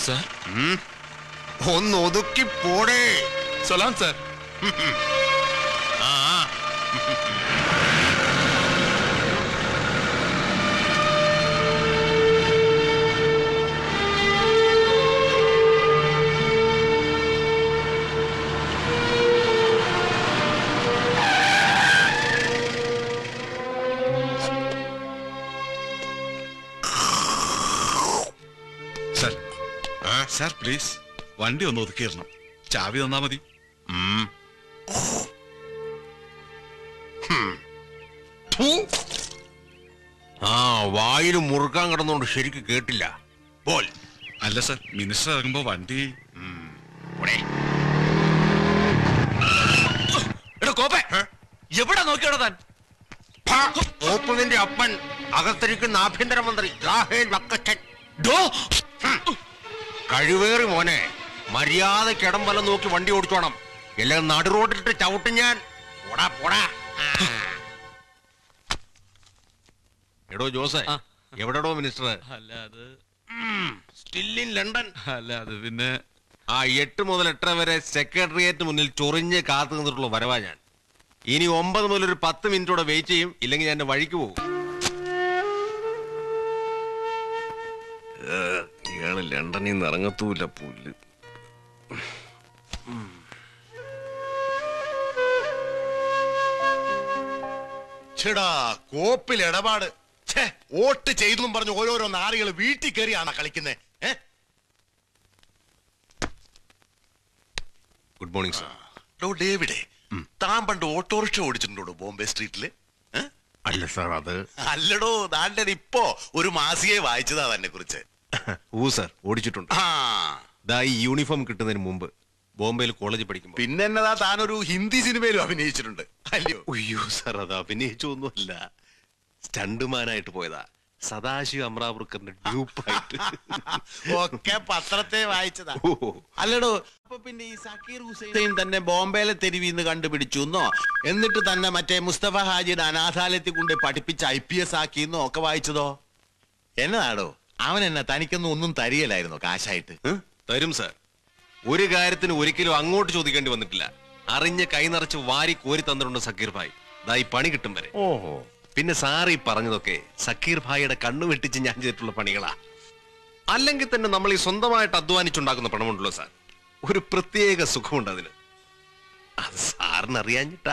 Sir ഒന്ന് ഒതുക്കി പോടേ സലാം സാർ ആ സാർ ആ? സാർ പ്ലീസ് വണ്ടി ഒന്ന് ഒതുക്കിയിടണം ചാവി തന്നാ മതി ഉം. ഹും. ഥു. ആ വായിൽ മുറുക്കാൻ കിടന്നുകൊണ്ട് ശരിക്ക് കേട്ടില്ല പോൽ അല്ല സാർ മിനിസ്റ്റർ ഇറങ്ങുമ്പോ വണ്ടി പോടേ. എടാ കോപ്പേ എവിടെ നോക്കിയോടാ താൻ ഫ, ഓപ്പുവിന്റെ അപ്പൻ അകത്തിരിക്കുന്ന ആഭ്യന്തരമന്ത്രി രാഹേൽ വക്കച്ചൻ ഡോ കഴിവേറി മോനെ മര്യാദയ്ക്ക് ഇടം വല നോക്കി വണ്ടി ഓടിച്ചോണം എല്ലാം നടു റോഡിലിട്ട് ചവിട്ടും ഞാൻ പോടാ പോടാ എടോ ജോസേ ആ. എവിടെടോ മിനിസ്റ്റർ അല്ല അത് സ്റ്റിൽ ഇൻ ലണ്ടൻ അല്ല അത് പിന്നെ ആ എട്ട് മുതൽ എട്ടര വരെ സെക്രട്ടേറിയറ്റ് മുന്നിൽ ചൊറിഞ്ഞ് കാത്തു നിന്നിട്ടുള്ള വരവാ ഞാൻ ഇനി ഒമ്പത് മുതൽ ഒരു പത്ത് മിനിറ്റോടെ വെയിറ്റ് ചെയ്യും ഇല്ലെങ്കിൽ ഞാൻ എന്റെ വഴിക്ക് പോകും ഇയാള് ലണ്ടനിൽ നിന്ന് ഇറങ്ങത്തൂല്ല പുല്ല് ചേടാ കോപ്പിൽ ഇടപാട് ഛേ വോട്ട് ചെയ്തെന്നും പറഞ്ഞ് ഓരോരോ നാറികൾ വീട്ടിൽ കയറിയാണ് കളിക്കുന്നേ ഏ ഗുഡ് മോർണിംഗ് സർ ഡോ ഡേവിഡേ താൻ പണ്ട് ഓട്ടോറിക്ഷ ഓടിച്ചിട്ടുണ്ടോ ബോംബെ സ്ട്രീറ്റില് ഏ? അല്ല സാർ അത് അല്ലടോ താൻ്റെ ഇപ്പോ ഒരു മാസികയെ വായിച്ചതാ തന്നെ കുറിച്ച് ഊ സർ ഓടിച്ചിട്ടുണ്ട് ആ ദാ ഈ യൂണിഫോം കിട്ടുന്നതിന് മുമ്പ് ബോംബെയിൽ കോളേജിൽ പഠിക്കുമ്പോൾ പിന്നെ എന്നതാ താനൊരു ഹിന്ദി സിനിമയിലും അഭിനയിച്ചിട്ടുണ്ട് അല്ലയോ അയ്യോ സാർ അത് അഭിനയിച്ചൊന്നുമല്ല സ്റ്റണ്ടുമാനായിട്ട് പോയതാ സദാശിവ അമ്രാപുർക്കറിന്റെ ഡ്യൂപ്പായിട്ട് ഒക്കെ പത്രത്തെ വായിച്ചതാ ഓ അല്ലടോ അപ്പൊ പിന്നെ ഈ സക്കീർ ഹുസൈൻ തന്നെ ബോംബെയിലെ തെരുവിന്ന് കണ്ടുപിടിച്ചു എന്നോ എന്നിട്ട് തന്നെ മറ്റേ മുസ്തഫ ഹാജിയുടെ അനാഥാലയത്തിൽ കൊണ്ട് പഠിപ്പിച്ച് ഐ പി എസ് ആക്കിയെന്നോ ഒക്കെ വായിച്ചതോ എന്നതാടോ അവൻ എന്നെ തനിക്കൊന്നും ഒന്നും തരികയില്ലായിരുന്നോ കാശായിട്ട് ഏ? തരും സാർ ഒരു കാര്യത്തിന് ഒരിക്കലും അങ്ങോട്ട് ചോദിക്കേണ്ടി വന്നിട്ടില്ല അറിഞ്ഞ് കൈ നിറച്ച് വാരി കോരി തന്നിട്ടുണ്ട് സക്കീർ ഭായ് ദാ ഈ പണി കിട്ടും വരെ ഓഹോ പിന്നെ സാർ ഈ പറഞ്ഞതൊക്കെ സക്കീർ ഭായിയുടെ കണ്ണു വെട്ടിച്ച് ഞാൻ ചെയ്തിട്ടുള്ള പണികളാ അല്ലെങ്കിൽ തന്നെ നമ്മൾ ഈ സ്വന്തമായിട്ട് അധ്വാനിച്ചുണ്ടാക്കുന്ന പണമുണ്ടല്ലോ സാർ ഒരു പ്രത്യേക സുഖമുണ്ട് അതിന് അത് സാറിന് അറിയാഞ്ഞിട്ടാ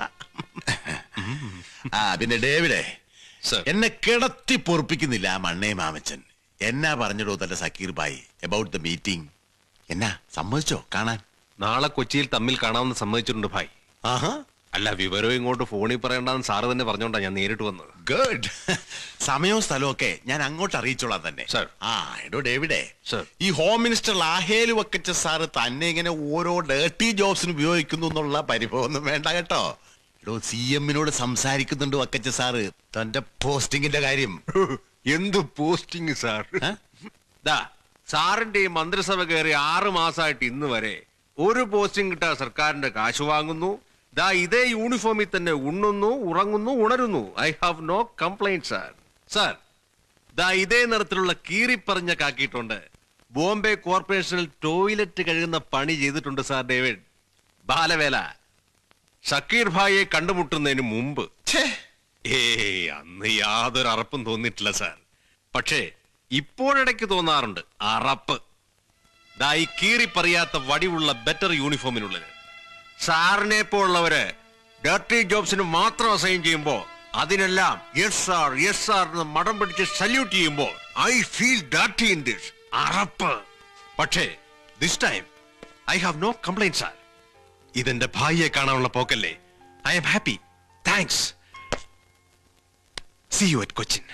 ആ പിന്നെ ഡേവിഡേ സാർ എന്നെ കിടത്തി പൊറപ്പിക്കുന്നില്ല ആ മണ്ണേ മാമച്ചൻ എന്നാ പറഞ്ഞിടോ തന്റെ Zakir Bhai about the meeting എന്നാ സമ്മതിച്ചോ കാണാൻ നാളെ കൊച്ചിയിൽ തമ്മിൽ കാണാമെന്ന് സമ്മതിച്ചിട്ടുണ്ട് ഭായ് ആഹാ അല്ല വിവരം ഇങ്ങോട്ട് ഫോണിൽ പറയണ്ടെന്ന് സാറ് തന്നെ പറഞ്ഞോണ്ടാ ഞാൻ നേരിട്ട് വന്നത് ഗുഡ് സമയവും സ്ഥലവും ഒക്കെ ഞാൻ അങ്ങോട്ട് അറിയിച്ചോളാം തന്നെ Sir. ആ എടോ ഡേവിഡേ Sir. ഈ ഹോം മിനിസ്റ്റർ ലാഹേൽ വക്കച്ച സാറ് തന്നെ ഇങ്ങനെ ഓരോ ഡേർട്ടി ജോബ്സിന് ഉപയോഗിക്കുന്നു എന്നുള്ള പരിഭവമൊന്നും വേണ്ട കേട്ടോ എടോ സി എമ്മിനോട് സംസാരിക്കുന്നുണ്ട് വക്കച്ച സാറ് തന്റെ പോസ്റ്റിംഗിന്റെ കാര്യം എന്ത് പോസ്റ്റിംഗ് സാർ ഏ? ദാ സാറിന്റെ ഈ മന്ത്രിസഭ കയറി ആറ് മാസമായിട്ട് ഇന്ന് വരെ ഒരു പോസ്റ്റിംഗ് കിട്ടാൻ സർക്കാരിന്റെ കാശ് വാങ്ങുന്നു ദാ ഇതേ യൂണിഫോമിൽ തന്നെ ഉണ്ണുന്നു ഉറങ്ങുന്നു ഉണരുന്നു I have no complaint sir sir ദാ ഇതേ നിറത്തിലുള്ള കീറിപ്പറഞ്ഞ കാക്കിയിട്ടുണ്ട് ബോംബെ കോർപ്പറേഷനിൽ ടോയ്ലറ്റ് കഴുകുന്ന പണി ചെയ്തിട്ടുണ്ട് സാർ ഡേവിഡ് ബാലവേല ഷക്കീർ ഭായിയെ കണ്ടുമുട്ടുന്നതിന് മുമ്പ് ഛേ ഏയ് അന്ന് യാതൊരു അറപ്പും തോന്നിയിട്ടില്ല സാർ പക്ഷേ ഇപ്പോഴിടയ്ക്ക് തോന്നാറുണ്ട് അറപ്പ് ദാ ഈ കീറിപ്പറിയാത്ത വടിവുള്ള ബെറ്റർ യൂണിഫോമിനുള്ളത് സാറിനെ പോലുള്ളവര് ഡർട്ടി ജോബ്സിന് മാത്രം അസൈൻ ചെയ്യുമ്പോ അതിനെല്ലാം യെസ് സാർ യെസ് സാർ എന്ന് മടം പിടിച്ച് സല്യൂട്ട് ചെയ്യുമ്പോ I feel dirty in this അറപ്പ് പക്ഷേ this time I have no complaint sir ഇതെന്റെ ഭായിയെ കാണാനുള്ള പോക്കല്ലേ I am happy thanks see you at Cochin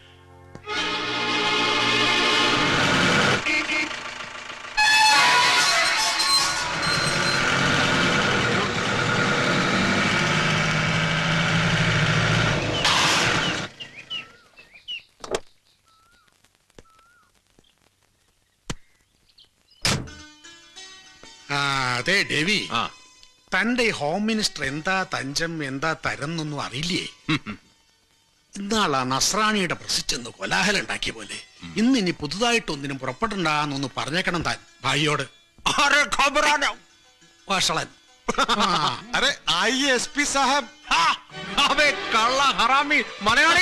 ആ അതെ ഡേവി ആ തന്റെ ഈ ഹോം മിനിസ്റ്റർ എന്താ തഞ്ചം എന്താ തരം എന്നൊന്നും അറിയില്ലേ ഇന്നാളാ നസ്രാണിയുടെ പ്രസിച്ചെന്ന് കോലാഹലം ഉണ്ടാക്കിയ പോലെ ഇന്ന് ഇനി പുതുതായിട്ടൊന്നിനും പുറപ്പെടണ്ടെന്നൊന്ന് പറഞ്ഞേക്കണം താൻ ഭായിയോട് വഷളൻ ആ, അരെ ഐ എസ് പി സാഹബ് അബേ കള്ള ഹറാമി മലയാളി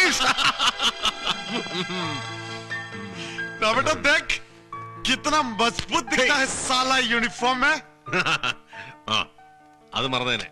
बेटा देख कितना मजबूत दिखता है साला यूनिफॉर्म में ആ അത് മറന്നേനെ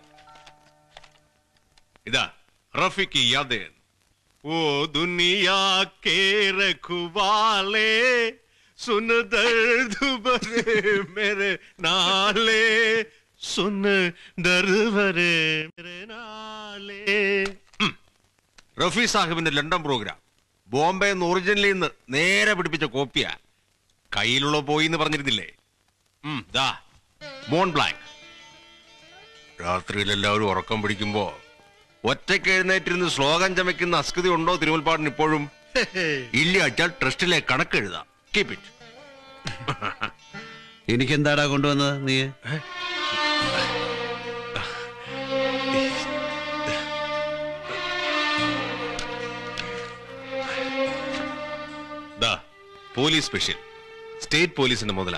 ഇതാ റഫിക്ക് യാദേൻ ഓ ദുനിയാ കേ രഖുവാലേ സുൻ ദർദ് ഭരെ മേരെ നാലേ സുൻ ദർദ് ഭരെ മേരെ നാലേ ഉം. റഫി സാഹിബിന്റെ ലണ്ടൻ പ്രോഗ്രാം ബോംബെ നിന്ന് ഒറിജിനലിൽ നിന്ന് നേരെ പിടിപ്പിച്ച കോപ്പിയാ കയ്യിലുള്ള പോയി എന്ന് പറഞ്ഞിരുന്നില്ലേ ഉം, ദാ മോൺ ബ്ലാങ്ക് രാത്രിയിൽ എല്ലാവരും ഉറക്കം പിടിക്കുമ്പോ ഒറ്റയ്ക്ക് എഴുന്നേറ്റിരുന്ന് ശ്ലോകം ചമയ്ക്കുന്ന അസ്കൃതി ഉണ്ടോ തിരുമുൽപ്പാടിന് ഇപ്പോഴും ഇല്ല അച്ചാൽ ട്രസ്റ്റിലെ കണക്കെഴുതാം കീപ് ഇറ്റ് എനിക്കെന്താടാ കൊണ്ടുവന്നത് നീ ദാ പോലീസ് സ്പെഷ്യൽ സ്റ്റേറ്റ് പോലീസിന്റെ മുതല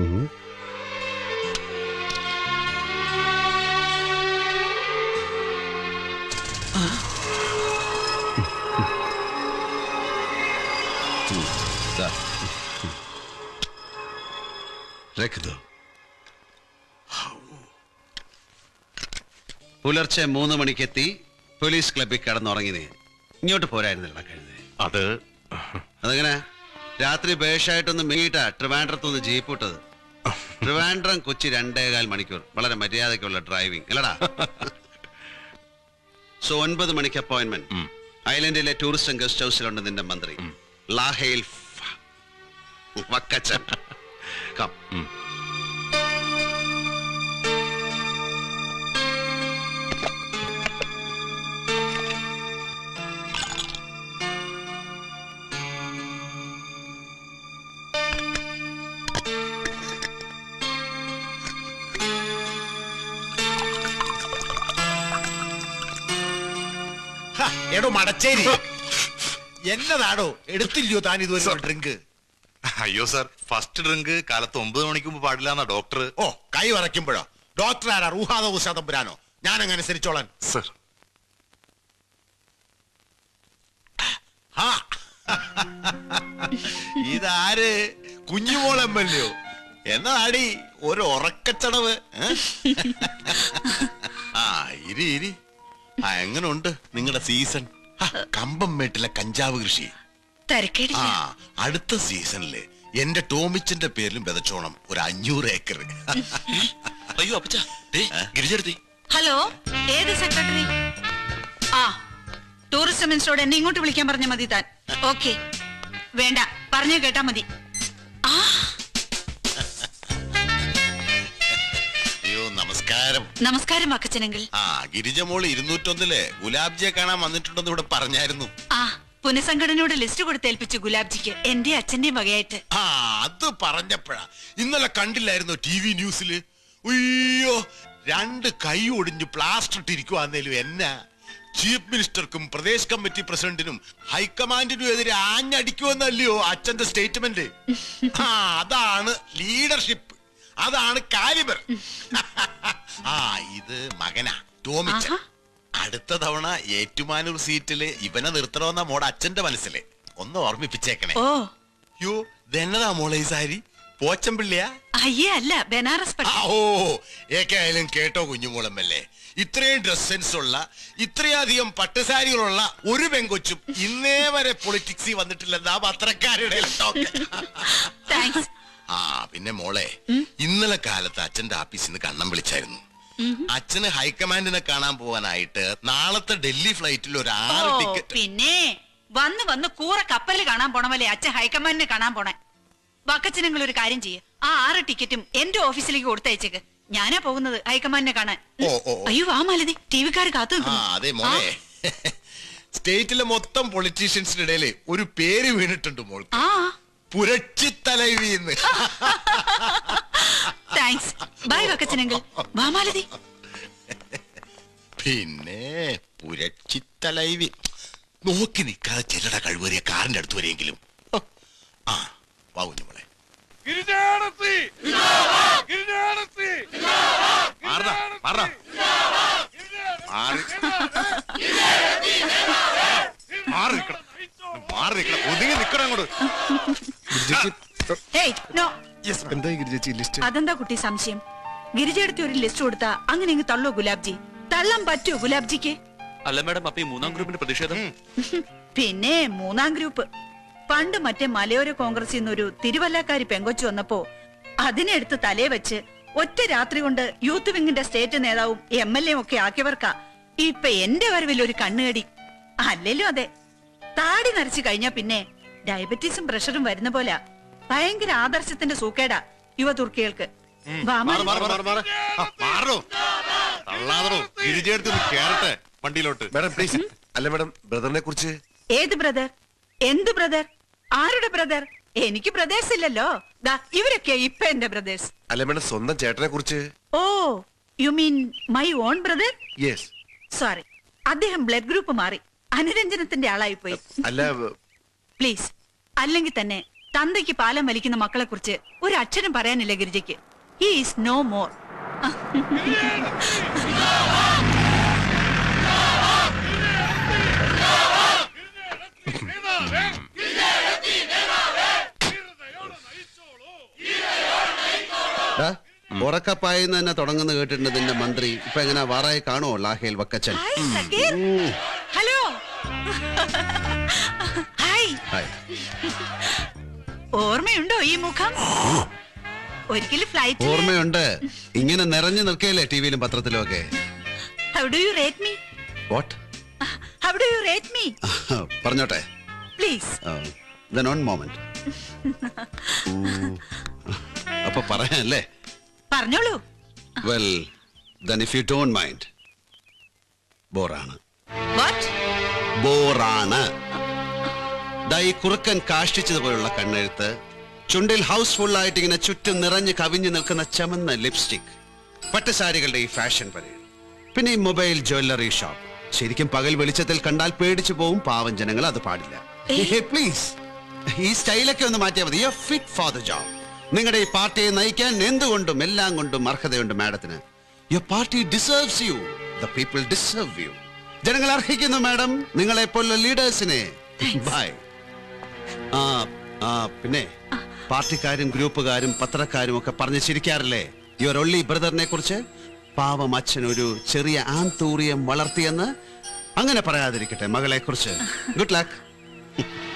രക്തോ പുലർച്ചെ മൂന്ന് മണിക്കെത്തി പോലീസ് ക്ലബിൽ കിടന്നുറങ്ങി നീ ഇങ്ങോട്ട് പോരായിരുന്നില്ല കഴുതേ അത് അതെങ്ങനെ രാത്രി ബേഷായിട്ടൊന്ന് മീട്ടാ ട്രിവാൻഡ്രത്തുനിന്ന് ജീപ്പ് വിട്ടത് ട്രിവാൻഡ്രം കൊച്ചി രണ്ടേകാൽ മണിക്കൂർ വളരെ മര്യാദയ്ക്കുള്ള ഡ്രൈവിംഗ് അല്ലടാ സോ ഒൻപത് മണിക്ക് അപ്പോയിന്റ്മെന്റ് ഐലൻഡിലെ ടൂറിസ്റ്റ് ആൻഡ് ഗസ്റ്റ് ഹൗസിലുണ്ട് നിന്റെ മന്ത്രി ലാഹയിൽ ഫ- വക്കച്ചൻ കം ഹ, എടോ മടച്ചേരി എന്നതാടോ എടുത്തില്ലയോ താൻ ഇതുവരെ ഡ്രിങ്ക് അയ്യോ സാർ ഫസ്റ്റ് ഡ്രിങ്ക് കാലത്ത് ഒമ്പത് മണിക്ക് മുമ്പ് പാടില്ല എന്നാ ഡോക്ടർ ഓ കൈ വറയ്ക്കുമ്പോഴോ ഡോക്ടർ ആരാ റൂഹാദ ഉഷാദമ്പുരാനോ ഞാൻ അങ്ങനെ അനുസരിച്ചോളാൻ സർ ഹാ. ഇതാര് കുഞ്ഞുമോളമ്മല്ലയോ എന്നതാടി ഒരു ഉറക്കച്ചടവ് ഏ? ആ ഇരി ഇരി ആ എങ്ങനുണ്ട് നിങ്ങളുടെ സീസൺ ആ, കമ്പം മേട്ടിലെ കഞ്ചാവ് കൃഷി ആ തരക്കേടില്ല അടുത്ത സീസണില് എന്റെ ടോമിച്ചിന്റെ പേരിലും വിതച്ചോണം ഒരു അഞ്ഞൂറ് ഏക്കർ അയ്യോ അപ്പച്ച ഗിരിജെടുത്തി ഹലോ ഏത് സെക്രട്ടറി ആ ടൂറിസം മിനിസ്റ്ററോട് എന്നെ ഇങ്ങോട്ട് വിളിക്കാൻ പറഞ്ഞ മതി താൻ ഓക്കെ വേണ്ട പറഞ്ഞു കേട്ടാ മതി ആ അയ്യോ നമസ്കാരം നമസ്കാരം അക്കച്ചനെങ്കിൽ ആ ഗിരിജമോള് ഇരുന്നൂറ്റൊന്നില് ഗുലാബ്ജിയെ കാണാൻ വന്നിട്ടുണ്ടെന്ന് ഇവിടെ പറഞ്ഞായിരുന്നു ആ പുനഃസംഘടനയോട് ലിസ്റ്റ് കൊടുത്തേൽപ്പിച്ചു ഗുലാബ്ജിക്ക് എന്റെ അച്ഛന്റെയും വകയായിട്ട് ആ അത് പറഞ്ഞപ്പോഴാ ഇന്നലെ കണ്ടില്ലായിരുന്നോ ടി വി ന്യൂസില് അയ്യോ രണ്ട് കൈ ഒടിഞ്ഞ് പ്ലാസ്റ്റർ ഇട്ടിരിക്കുവാന്നേലും എന്നാ ചീഫ് മിനിസ്റ്റർക്കും പ്രദേശ് കമ്മിറ്റി പ്രസിഡന്റിനും ഹൈക്കമാൻഡിനും എതിരെ ആഞ്ഞടിക്കുമെന്നല്ലയോ അച്ഛന്റെ സ്റ്റേറ്റ്മെന്റ് ആ അതാണ് ലീഡർഷിപ്പ് അതാണ് കാലിബർ ആ ഇത് മകനാ ടോമിച്ചൻ ആഹാ. അടുത്ത തവണ ഏറ്റുമാനൂർ സീറ്റില് ഇവനെ നിർത്തണമെന്ന മോടെ അച്ഛന്റെ മനസ്സിലെ ഒന്ന് ഓർമ്മിപ്പിച്ചേക്കണേ ഓ യോ ഇതെന്നതാ മോളെ ഈ സാരി പോച്ചമ്പിള്ളിയാ അയ്യേ അല്ല ബനാറസ് ആ, പട്ട് ഓ ഏക്കായാലും കേട്ടോ കുഞ്ഞുമോളമ്മല്ലേ ഇത്രയും ഡ്രസ് സെൻസ് ഉള്ള ഇത്രയധികം പട്ടുസാരികളുള്ള ഒരു പെങ്കൊച്ചും ഇന്നേ വരെ പൊളിറ്റിക്സിൽ വന്നിട്ടില്ലെന്നാ പത്രക്കാരുടെ ടോക്ക് താങ്ക്സ് ആ പിന്നെ മോളെ ഇന്നലെ കാലത്ത് അച്ഛന്റെ ആഫീസിൽ നിന്ന് കണ്ണം വിളിച്ചായിരുന്നു അച്ഛന് ഹൈക്കമാൻഡിനെ കാണാൻ പോകാനായിട്ട് നാളത്തെ ഡൽഹി ഫ്ലൈറ്റിൽ ഒരു ഓ ആറ് ടിക്കറ്റ് പിന്നെ വന്ന് വന്ന് കൂറ കപ്പലിൽ കാണാൻ പോണമല്ലേ അച്ഛൻ ഹൈക്കമാൻഡിനെ കാണാൻ പോണേ വക്കച്ചനങ്ങൾ ഒരു കാര്യം ചെയ്യ് ആ ആറ് ടിക്കറ്റും എന്റെ ഓഫീസിലേക്ക് കൊടുത്തയച്ചേക്ക് ഞാനാ പോകുന്നത് ഹൈക്കമാൻഡിനെ കാണാൻ ഓ, ഓ, ഓ. അയ്യോ വാ മാലതി ടി വിക്കാർ കാത്തു ആ നിൽക്കുന്നു. അതെ മോനെ സ്റ്റേറ്റിലെ മൊത്തം പൊളിറ്റീഷ്യൻസിന്റെ ഇടയിൽ ഒരു പേര് വീണിട്ടുണ്ട് മോൾ ആ പുരട്സി തലവിന്ന് താങ്ക്സ് ബൈ വക്കച്ചനെങ്കിൽ വാ മാലതി പിന്നെ പുരട്സി തലൈവി നോക്കി നിൽക്കാതെ ചെല്ലട കഴിവേറിയ കാറിന്റെ അടുത്ത് വരെയെങ്കിലും ഹ. ആ വാ കുഞ്ഞുമോളെ മാറടാ, മാറടാ. മാറി മാറി നിക്കണം മാറി നിക്കണം ഒതുങ്ങി നിക്കണം അങ്ങോട്ട് ഏയ് നോ എന്തായി ഗിരിജി ലിസ്റ്റ് അതെന്താ കുട്ടി സംശയം ഗിരിജയെടുത്ത് ഒരു ലിസ്റ്റ് കൊടുത്താ അങ്ങനെ ഇങ്ങ് തള്ളോ ഗുലാബ്ജി തള്ളാൻ പറ്റുമോ ഗുലാബ്ജിക്ക് അല്ല മാഡം അപ്പൊ ഈ മൂന്നാം ഗ്രൂപ്പിന്റെ പ്രതിഷേധം പിന്നെ മൂന്നാം ഗ്രൂപ്പ് പണ്ട് മറ്റേ മലയോര കോൺഗ്രസിൽ നിന്നൊരു തിരുവല്ലക്കാരി പെങ്കൊച്ചു വന്നപ്പോ അതിനെടുത്ത് തലേ വെച്ച് ഒറ്റ രാത്രി കൊണ്ട് യൂത്ത് വിങ്ങിന്റെ സ്റ്റേറ്റ് നേതാവും എം എൽ എ ഒക്കെ ആക്കിയവർക്കാ ഇപ്പൊ എന്റെ വരവിൽ ഒരു കണ്ണുകടി അല്ലല്ലോ അതെ താടി നരച്ചു കഴിഞ്ഞാ പിന്നെ ഡയബറ്റീസും പ്രഷറും വരുന്ന പോലെ ഭയങ്കര ആദർശത്തിന്റെ സൂക്കേടാ യുവ തുർക്കികൾക്ക് വാ മാറ്, മോനെ. മാറ്, മാറ്, മാറ്. ആ, മാറോ തള്ളാതറോ ഗിരിജയെടുത്ത് ഒന്ന് കേറട്ടെ വണ്ടിയിലോട്ട് മാഡം പ്ലീസ് അല്ല മാഡം ബ്രദറിനെ കുറിച്ച് ഏത് ബ്രദർ എന്ത് ബ്രദർ ആരുടെ ബ്രദർ എനിക്ക് ബ്രദേഴ്സ് ഇല്ലല്ലോ ദാ ഇവരൊക്കെ ഇപ്പൊ എന്റെ ബ്രദേഴ്സ് അല്ല മാഡം സ്വന്തം ചേട്ടനെ കുറിച്ച് oh you mean my own brother yes sorry അദ്ദേഹം ബ്ലഡ് ഗ്രൂപ്പ് മാറി അനുരഞ്ജനത്തിന്റെ ആളായി പോയി അല്ല പ്ലീസ് അല്ലെങ്കിൽ തന്നെ തന്തയ്ക്ക് പാലം വലിക്കുന്ന മക്കളെ കുറിച്ച് ഒരു അക്ഷരം പറയാനില്ല ഗിരിജയ്ക്ക് ഹി ഈസ് നോ മോർ ഉറക്കപ്പായെന്ന് തന്നെ തുടങ്ങുന്ന കേട്ടിട്ടുണ്ട് നിന്റെ മന്ത്രി ഇപ്പൊ എങ്ങനെ വാറായി കാണുമോ Lahel Vakkachan hi Zakir hello hi hi ഓർമ്മയുണ്ടോ ഈ മുഖം ഒരിക്കലും ഫ്ലൈറ്റ് ഓർമ്മയുണ്ട് ഇങ്ങനെ നിറഞ്ഞു നിൽക്കുകയല്ലേ ടി വിയിലും പത്രത്തിലും ഒക്കെ how do you rate me what how do you rate me പറഞ്ഞോട്ടെ പ്ലീസ് ദൻ ഓൺ മോമെന്റ് അപ്പൊ പറയാനല്ലേ പറഞ്ഞോളൂ well then if you don't mind ബോറാണ് വാട്ട് ബോറാണ് ദാ ഈ കുറുക്കൻ കാഷ്ടിച്ചതുപോലുള്ള കണ്ണെഴുത്ത് ചുണ്ടിൽ ഹൗസ്ഫുൾ ആയിട്ട് ഇങ്ങനെ ചുറ്റും നിറഞ്ഞു കവിഞ്ഞു നിൽക്കുന്ന ചമന്ന ലിപ്സ്റ്റിക് പട്ടുസാരികളുടെ ഈ ഫാഷൻ പരേഡ് പിന്നെ ഈ മൊബൈൽ ജ്വല്ലറി ഷോപ്പ് ശരിക്കും പകൽ വെളിച്ചത്തിൽ കണ്ടാൽ പേടിച്ചു പോവും പാവം ജനങ്ങൾ അത് പാടില്ല പ്ലീസ് ഈ സ്റ്റൈലൊക്കെ ഒന്ന് മാറ്റിയാൽ മതി you fit for the job നിങ്ങളുടെ ഈ പാർട്ടിയെ നയിക്കാൻ എന്തുകൊണ്ടും എല്ലാം കൊണ്ടും അർഹതയുണ്ട് മാഡത്തിന് your party deserves you the people deserve you ജനങ്ങൾ അർഹിക്കുന്നു മാഡം നിങ്ങളെ പോലുള്ള ലീഡേഴ്സിനെ ബൈ ആ ആ പിന്നെ പാർട്ടിക്കാരും ഗ്രൂപ്പുകാരും പത്രക്കാരും ഒക്കെ പറഞ്ഞ് ചിരിക്കാറില്ലേ യുവർ ഒള്ളി ബ്രദറിനെ കുറിച്ച് പാവം അച്ഛൻ ഒരു ചെറിയ ആന്തൂറിയം വളർത്തിയെന്ന് അങ്ങനെ പറയാതിരിക്കട്ടെ മകളെ കുറിച്ച് ഗുഡ് ലക്ക്